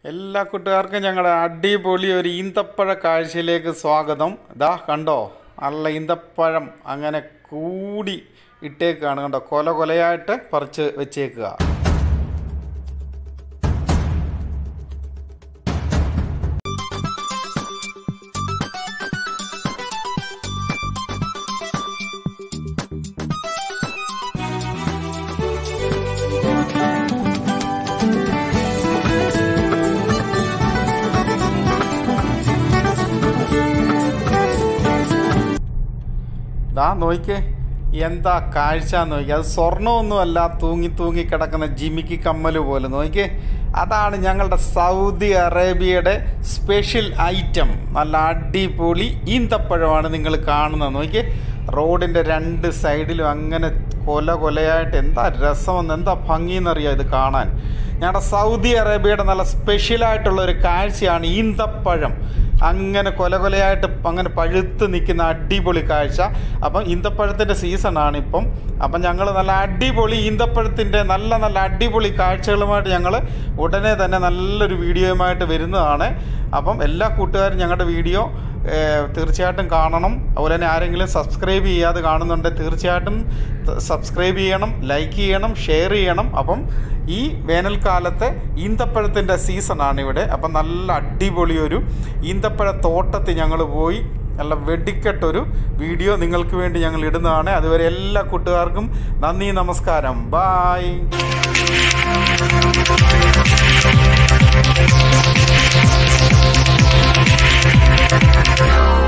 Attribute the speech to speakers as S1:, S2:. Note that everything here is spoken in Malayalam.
S1: എല്ലാ കൂട്ടുകാർക്കും ഞങ്ങളുടെ അടിപൊളി ഒരു ഈന്തപ്പഴ കാഴ്ചയിലേക്ക് സ്വാഗതം ഇതാ കണ്ടോ നല്ല ഈന്തപ്പഴം അങ്ങനെ കൂടി ഇട്ടേക്കാണ് കണ്ടോ കൊല കൊലയായിട്ട് പറിച്ച് വെച്ചേക്കുക ദാ നോക്കിക്കേ എന്താ കാഴ്ച നോക്കി അത് സ്വർണ്ണമൊന്നുമല്ല തൂങ്ങി തൂങ്ങി കിടക്കുന്ന ജിമിക്ക് കമ്മൽ പോലെ നോക്കിക്കേ അതാണ് ഞങ്ങളുടെ സൗദി അറേബ്യയുടെ സ്പെഷ്യൽ ഐറ്റം നല്ല അടിപൊളി ഈന്തപ്പഴമാണ് നിങ്ങൾ കാണുന്നത് നോക്കിക്കേ റോഡിൻ്റെ രണ്ട് സൈഡിലും അങ്ങനെ കൊല കൊലയായിട്ട് എന്താ രസമെന്ന് എന്താ ഭംഗിയെന്നറിയാം ഇത് കാണാൻ ഞങ്ങളുടെ സൗദി അറേബ്യയുടെ നല്ല സ്പെഷ്യലായിട്ടുള്ള ഒരു കാഴ്ചയാണ് ഈന്തപ്പഴം അങ്ങനെ കൊല കൊലയായിട്ട് അങ്ങനെ പഴുത്ത് നിൽക്കുന്ന അടിപൊളി കാഴ്ച അപ്പം ഈന്തപ്പഴത്തിൻ്റെ സീസണാണ് ഇപ്പം അപ്പം ഞങ്ങൾ നല്ല അടിപൊളി ഈന്തപ്പഴത്തിൻ്റെ നല്ല നല്ല അടിപൊളി കാഴ്ചകളുമായിട്ട് ഞങ്ങൾ ഉടനെ തന്നെ നല്ലൊരു വീഡിയോയുമായിട്ട് വരുന്നതാണ് അപ്പം എല്ലാ കൂട്ടുകാരും ഞങ്ങളുടെ വീഡിയോ ഏഹ്, തീർച്ചയായിട്ടും കാണണം അതുപോലെ തന്നെ ആരെങ്കിലും സബ്സ്ക്രൈബ് ചെയ്യാതെ കാണുന്നുണ്ടെങ്കിൽ തീർച്ചയായിട്ടും സബ്സ്ക്രൈബ് ചെയ്യണം ലൈക്ക് ചെയ്യണം ഷെയർ ചെയ്യണം അപ്പം ഈ വേനൽക്കാലത്തെ ഈന്തപ്പഴത്തിൻ്റെ സീസണാണ് ഇവിടെ അപ്പം നല്ല അടിപൊളി ഒരു ഈന്തപ്പഴ തോട്ടത്തിൽ ഞങ്ങൾ പോയി നല്ല വെടിക്കെട്ടൊരു വീഡിയോ നിങ്ങൾക്ക് വേണ്ടി ഞങ്ങൾ ഇടുന്നതാണ് അതുവരെ എല്ലാ കൂട്ടുകാർക്കും നന്ദി നമസ്കാരം ബായ്
S2: Thank